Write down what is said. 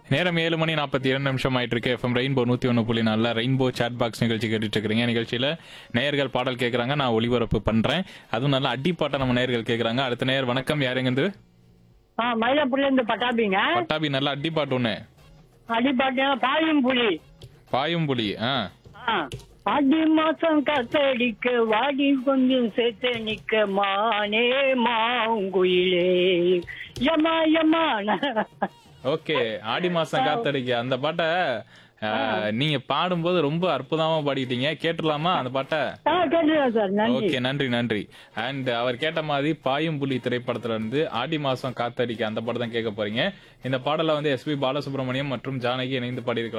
நேரம் ஏழு மணி நாற்பத்தி இரண்டு நிமிஷம் ஆயிட்டு இருக்கு எஃப்எம் ரெயின்போ நூத்தி ஒன்று புள்ளி நாலில் ரெயின்போ சாட் பாக்ஸ் நிகழ்ச்சி கேட்டுட்டு இருக்கிறீங்க நிகழ்ச்சியில நேயர்கள் பாடல் கேட்கறாங்க நான் ஒளிபரப்பு பண்றேன் அதுவும் நல்லா அடிப்பாட்டை நம்ம நேயர்கள் கேட்கறாங்க அடுத்த நேயர் வணக்கம் யாருங்க ஆ மயிலாப்பூர்ல இருந்து பட்டாபிங்க பட்டாபி நல்லா அடிப்பாட்டு ஒண்ணு அடி பாத்தீங்கன்னா பாயும் புலி பாயும் புலி ஆ ஆ. ஆடி மாசம் காத்தடிக்க வாடி கொஞ்சம் சேர்த்து நிக்க மானே மாங்குயிலே யமா யமா ஓகே ஆடி மாசம் காத்தடிக்க அந்த பாட்டை ஆ, நீங்க பாடும்போது ரொம்ப அற்புதமா பாடிட்டீங்க கேட்டுடலாமா அந்த பாட்டை ஆ கேட்டுறேன் சார் நன்றி ஓகே நன்றி நன்றி அண்ட் அவர் கேட்ட மாதிரி பாயும் புலி திரைப்படத்துல இருந்து ஆடி மாசம் காத்தடிக்க அந்த பாடம் தான் கேட்க போறீங்க இந்த பாடலை வந்து எஸ்பி பாலசுப்ரமணியம் மற்றும் ஜானகி இணைந்து பாடியிருக்கிறாங்க